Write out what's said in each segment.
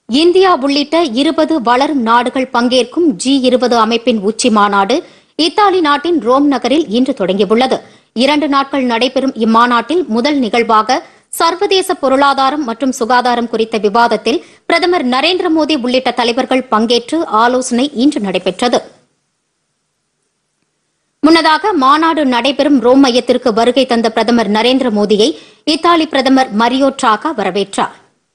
India உள்ளிட்ட இருபது வளரும் நாடுகள் பங்கேற்கும் ஜி இருபது அமைப்பின் உச்சி மாநாடு இத்தாலி நாட்டின் ரோம் நகரில் இன்று தொடங்கியுள்ளது இரண்டு நாட்கள் நடைபெறும் இம்மாநாட்டில் முதல் நிகழ்வாக சர்வதேச பொருளாதாரம் மற்றும் சுகாதாரம் குறித்த விவாதத்தில் பிரதமர் நரேந்திர மோடி உள்ளிட்ட தலைவர்கள் பங்கேற்று ஆலோசனை இன்று நடைபெற்றது முன்னதாக மாநாடு நடைபெறும் ரோம் மையத்திற்கு வருகை தந்த பிரதமர் நரேந்திர மோடியை இத்தாலி பிரதமர் மரியோ டிராகா வரவேற்றார்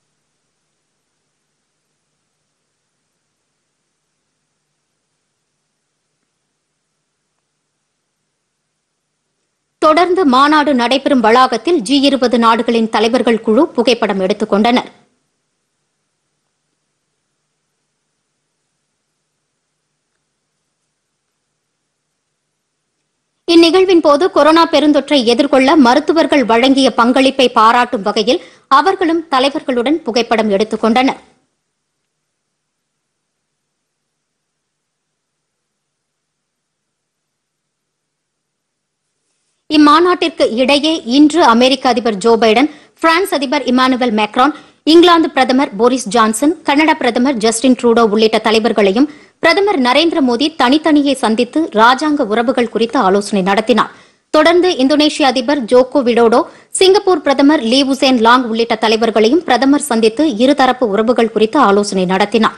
தொடர்ந்து மாநாடு நடைபெறும் வளாகத்தில் ஜி இருபது நாடுகளின் தலைவர்கள் குழு புகைப்படம் எடுத்துக் கொண்டனர் இந்நிகழ்வின் போது கொரோனா பெருந்தொற்றை எதிர்கொள்ள மருத்துவர்கள் வழங்கிய பங்களிப்பை பாராட்டும் வகையில் அவர்களும் தலைவர்களுடன் புகைப்படம் எடுத்துக் கொண்டனர் இம்மாநாட்டிற்கு இடையே இன்று அமெரிக்க அதிபர் ஜோ பைடன் பிரான்ஸ் அதிபர் இமானுவேல் மேக்ரான் இங்கிலாந்து பிரதமர் போரிஸ் ஜான்சன் கனடா பிரதமர் ஜஸ்டின் ட்ரூடோ உள்ளிட்ட தலைவர்களையும் பிரதமர் நரேந்திர மோடி தனித்தனியே சந்தித்து ராஜாங்க உறவுகள் குறித்து ஆலோசனை நடத்தினார் தொடர்ந்து இந்தோனேஷிய அதிபர் ஜோகோ விடோடோ சிங்கப்பூர் பிரதமர் லீ உசேன் லாங் உள்ளிட்ட தலைவர்களையும் பிரதமர் சந்தித்து இருதரப்பு உறவுகள் குறித்து ஆலோசனை நடத்தினார்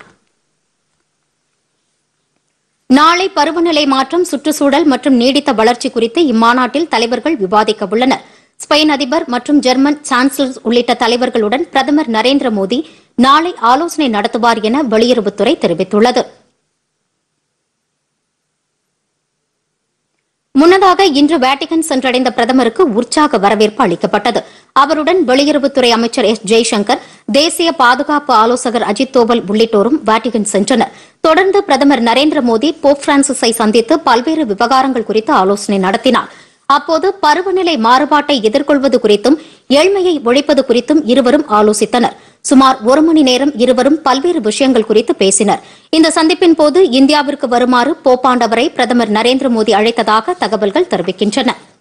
நாளை பருவநிலை மாற்றம் சுற்றுச்சூழல் மற்றும் நீடித்த வளர்ச்சி குறித்து இம்மாநாட்டில் தலைவர்கள் விவாதிக்க உள்ளனர் ஸ்பெயின் அதிபர் மற்றும் ஜெர்மன் சான்சலர் உள்ளிட்ட தலைவர்களுடன் பிரதமர் நரேந்திர மோடி நாளை ஆலோசனை நடத்துவார் என வெளியுறவுத்துறை தெரிவித்துள்ளது முன்னதாக இன்று வேட்டிகன் சென்றடைந்த பிரதமருக்கு உற்சாக வரவேற்பு அளிக்கப்பட்டது அவருடன் வெளியுறவுத்துறை அமைச்சர் எஸ் ஜெய்சங்கர் தேசிய பாதுகாப்பு ஆலோசகர் அஜித் தோவல் உள்ளிட்டோரும் வேட்டிகன் சென்றனர் தொடர்ந்து பிரதமர் நரேந்திர மோடி போப் பிரான்சிஸை சந்தித்து பல்வேறு விவகாரங்கள் குறித்து ஆலோசனை நடத்தினார் அப்போது பருவநிலை மாறுபாட்டை எதிர்கொள்வது குறித்தும் ஏழ்மையை ஒழிப்பது குறித்தும் இருவரும் ஆலோசித்தனர் சுமார் ஒரு மணி நேரம் இருவரும் பல்வேறு விஷயங்கள் குறித்து பேசினர் இந்த சந்திப்பின் போது இந்தியாவிற்கு வருமாறு போப்பாண்டவரை பிரதமர் நரேந்திர மோடி அழைத்ததாக தகவல்கள் தெரிவிக்கின்றன